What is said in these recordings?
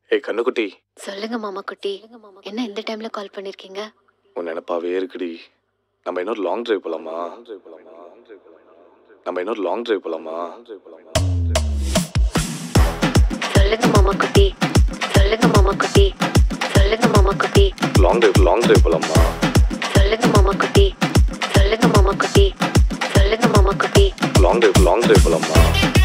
ஏய் கண்ணுக்குட்டி சொல்லுங்க மாமா குட்டி என்ன இந்த டைம்ல கால் பண்ணிருக்கீங்க உன் நினப்பாவே இருக்குடி நம்ம இன்னொரு லாங் டிரைவ் போலாமா நம்ம இன்னொரு லாங் டிரைவ் போலாமா சொல்லுங்க மாமா குட்டி சொல்லுங்க மாமா குட்டி சொல்லுங்க மாமா குட்டி லாங் டிரைவ் லாங் டிரைவ் போலாமா சொல்லுங்க மாமா குட்டி சொல்லுங்க மாமா குட்டி சொல்லுங்க மாமா குட்டி லாங் டிரைவ் லாங் டிரைவ் போலாமா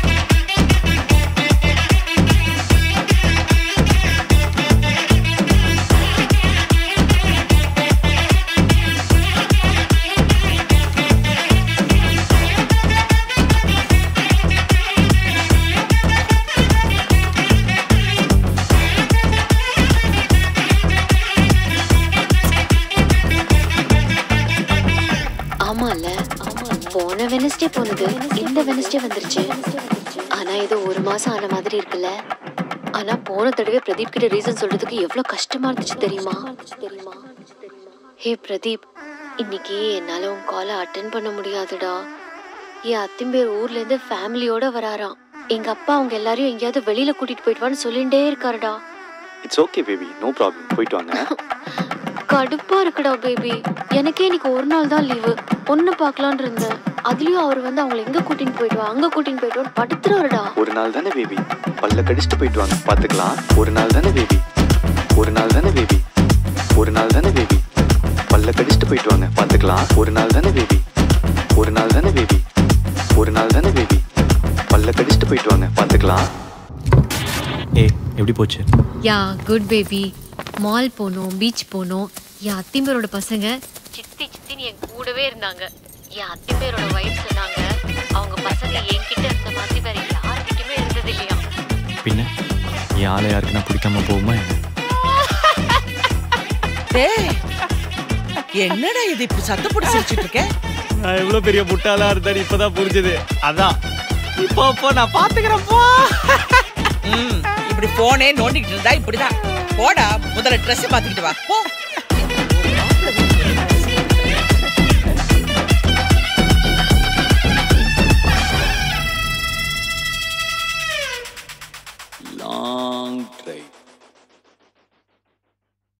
ஆமால போன வெனஸ்டே போனது இந்த வெனஸ்டே வந்துருச்சு ஆனா இது ஒரு மாசம் ஆன மாதிரி இருக்குல்ல ஆனா போன தடவை பிரதீப் கிட்ட ரீசன் சொல்றதுக்கு எவ்வளவு கஷ்டமா இருந்துச்சு தெரியுமா ஹே பிரதீப் இன்னைக்கு என்னால உன் காலை அட்டன் பண்ண முடியாதுடா என் அத்திம்பேர் ஊர்ல இருந்து ஃபேமிலியோட வராராம் எங்க அப்பா அவங்க எல்லாரையும் எங்கேயாவது வெளியில கூட்டிட்டு போயிட்டு சொல்லிட்டே இருக்காருடா it's okay baby no problem போயிட்டு வாங்க கடுப்பா இருக்குடா பேபி எனக்கே இன்னைக்கு ஒரு நாள் தான் லீவு பொண்ணு பார்க்கலான்னு இருந்தேன் அதுலயும் அவர் வந்து அவங்கள எங்க கூட்டின்னு போயிட்டு வா அங்க கூட்டின்னு போயிட்டு வா படுத்துறாருடா ஒரு நாள் தானே பேபி பல்ல கடிச்சிட்டு போயிட்டு வாங்க பார்த்துக்கலாம் ஒரு நாள் தானே பேபி ஒரு நாள் தானே பேபி ஒரு நாள் தானே பேபி பல்ல கடிச்சிட்டு போயிட்டு வாங்க பார்த்துக்கலாம் ஒரு நாள் தானே பேபி ஒரு நாள் தானே பேபி ஒரு நாள் தானே பேபி பல்ல கடிச்சிட்டு போயிட்டு வாங்க பார்த்துக்கலாம் ஏ எப்படி போச்சு யா குட் பேபி மால் போனோம் பீச் போனோம் என் அத்திம்பேரோட பசங்க சித்தி சித்தின்னு என் கூடவே இருந்தாங்க என் அத்திம்பேரோட ஒய்ஃப் சொன்னாங்க அவங்க பசங்க என்கிட்ட இருந்த மாதிரி வேற யாருக்கிட்டயுமே இருந்தது இல்லையா பின்ன என் ஆளை யாருக்குன்னா பிடிக்காம போகுமா என்ன டேய் என்னடா இது இப்படி சத்தம் போட்டு சிரிச்சிட்டு இருக்க நான் எவ்வளவு பெரிய முட்டாளா இருந்தாரு இப்பதான் புரிஞ்சது அதான் இப்போ இப்போ நான் பாத்துக்கிறப்போ ம், இப்படி போனே நோண்டிக்கிட்டு இருந்தா இப்படிதான் போடா முதல்ல ட்ரெஸ் மாத்திக்கிட்டு வா போ